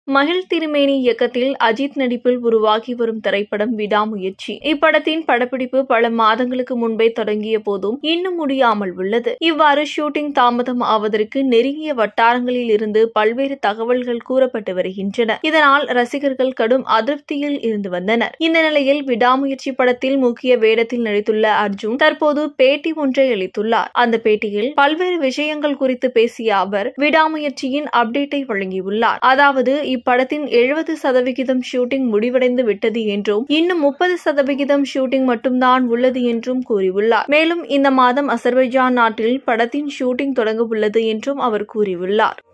மகிழ் திருமேனி இயக்கத்தில் அஜித் நடிப்பில் உருவாகி வரும் திரைப்படம் விடாமுயற்சி இப்படத்தின் படப்பிடிப்பு பல மாதங்களுக்கு முன்பே தொடங்கிய போதும் இன்னும் முடியாமல் உள்ளது இவ்வாறு ஷூட்டிங் தாமதம் ஆவதற்கு நெருங்கிய வட்டாரங்களில் இருந்து பல்வேறு தகவல்கள் கூறப்பட்டு வருகின்றன இதனால் ரசிகர்கள் கடும் அதிருப்தியில் இருந்து வந்தனர் இந்த நிலையில் விடாமுயற்சி படத்தில் முக்கிய வேடத்தில் நடித்துள்ள அர்ஜுன் தற்போது பேட்டி ஒன்றை அளித்துள்ளார் அந்த பேட்டியில் பல்வேறு விஷயங்கள் குறித்து பேசிய அவர் விடாமுயற்சியின் அப்டேட்டை வழங்கியுள்ளார் அதாவது இப்படத்தின் எழுபது சதவிகிதம் ஷூட்டிங் முடிவடைந்து விட்டது என்றும் இன்னும் முப்பது சதவிகிதம் ஷூட்டிங் மட்டும்தான் உள்ளது என்றும் கூறியுள்ளார் மேலும் இந்த மாதம் அசர்பைஜான் நாட்டில் படத்தின் ஷூட்டிங் தொடங்க உள்ளது என்றும் அவர் கூறியுள்ளார்